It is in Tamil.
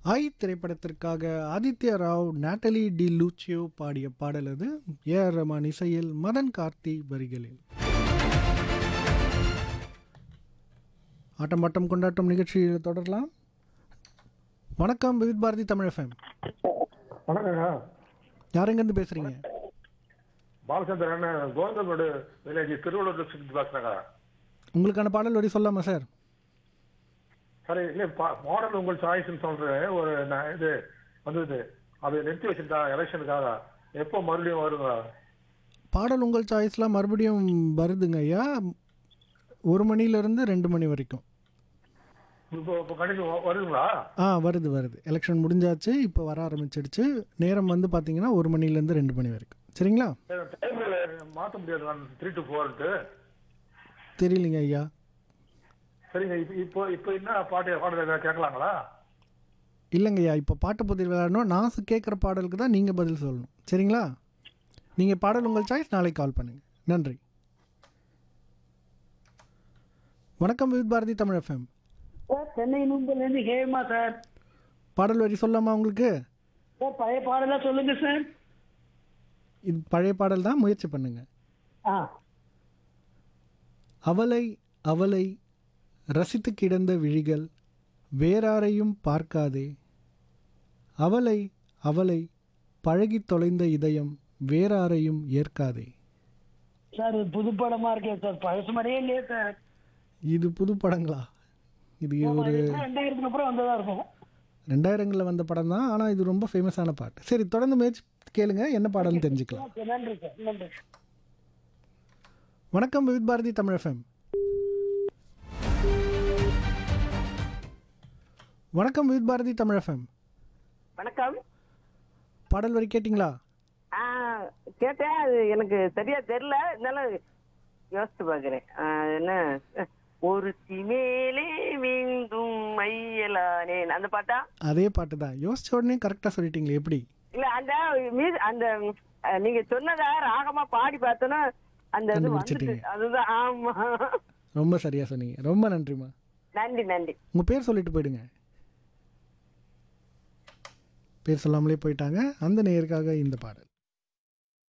ஐ திரைப்படத்திற்காக Aditya Rao Natalie Di Luccio பாடிய பாடல் அது ஏ ஆர் ரமான் இசையில் மதன் கார்த்தி வரிகளில் ஆட்டம் பாட்டம் கொண்டாட்டம் நிகழ்ச்சியில் தொடரலாம் வணக்கம் விவித் பாரதி தமிழ் எஃப்எம் வணக்கங்க யாரெங்கேருந்து பேசுகிறீங்க பாலச்சந்திரன் கோவிந்தமேடு வில்லேஜ் திருவள்ளூர் டிஸ்ட்ரிக்ட் பேசுறேங்க உங்களுக்கான பாடல் வரி சொல்லாமா சார் சரி இல்லை மாடல் உங்கள் சாய்ஸ்னு சொல்றேன் ஒரு ந- இது வந்தது அது நிறுத்தி வச்சிருந்தா எலெக்ஷனுக்காக எப்போ மறுபடியும் வருங்க பாடல் உங்கள் சாய்ஸ்லாம் மறுபடியும் வருதுங்க ஐயா ஒரு மணிலேருந்து ரெண்டு மணி வரைக்கும் இப்போ இப்போ கண்டினியூ வருதுங்களா ஆ வருது வருது எலெக்ஷன் முடிஞ்சாச்சு இப்போ வர ஆரம்பிச்சிடுச்சு நேரம் வந்து பார்த்தீங்கன்னா ஒரு மணிலேருந்து ரெண்டு மணி வரைக்கும் சரிங்களா டைம் மாற்ற முடியாது த்ரீ டு ஃபோர்ட்டு தெரியலைங்க ஐயா சரிங்க இப்போ இப்போ இப்போ என்ன பாட்டு பாடல் ஏதாவது கேட்கலாங்களா இல்லைங்க ஐயா இப்போ பாட்டு பதில் விளையாடணும் நான் கேட்குற பாடலுக்கு தான் நீங்கள் பதில் சொல்லணும் சரிங்களா நீங்கள் பாடல் உங்கள் சாய்ஸ் நாளைக்கு கால் பண்ணுங்கள் நன்றி வணக்கம் with Bharathi Tamil FM sir Chennai நூம்பர்லேருந்து ஹேமா சார் பாடல் வரி சொல்லாமா உங்களுக்கு சார் பழைய பாடலாம் சொல்லுங்க சார் இது பழைய பாடல் தான் முயற்சி பண்ணுங்க ஆ அவளை அவளை ரசித்து கிடந்த விழிகள் வேறாரையும் பார்க்காதே அவளை அவளை பழகித் தொலைந்த இதயம் வேறாரையும் ஏற்காதே சார் இது புது படமா இருக்கே சார் பழசு மாதிரியே இல்லையே சார் இது புது படங்களா இது ஒரு ரெண்டாயிரத்துக்கு அப்புறம் வந்ததா இருக்கும் ரெண்டாயிரங்களில் வந்த படம் தான் ஆனால் இது ரொம்ப ஃபேமஸான பாட்டு சரி தொடர்ந்து முயற்சி கேளுங்க என்ன பாடல்னு தெரிஞ்சுக்கலாம் ஓகே நன்றி சார் நன்றி வணக்கம் வித் பாரதி தமிழ் எஃப்எம் வணக்கம் வித் பாரதி தமிழ் எஃப்எம் வணக்கம் பாடல் வரி கேட்டிங்களா ஆ கேட்டேன் அது எனக்கு சரியா தெரியல இருந்தாலும் யோசிச்சு பார்க்குறேன் என்ன ஒரு மேலே மீண்டும் மையலானேன் அந்த பாட்டா அதே பாட்டு தான் யோசிச்ச உடனே கரெக்டாக சொல்லிட்டீங்களே எப்படி இல்ல அந்த மீ- அந்த அஹ், நீங்க சொன்னதா ராகமா பாடி பார்த்தோன்னா அந்த இது வந்துட்டு கண்டுபிடிச்சிட்டீங்க. அதுதான் ஆமா ரொம்ப சரியாக சொன்னீங்க ரொம்ப நன்றிம்மா நன்றி நன்றி உங்கள் பேர் சொல்லிட்டு போயிடுங்க பேர் சொல்லாமலே போயிட்டாங்க அந்த நேயருக்காக இந்த பாடல்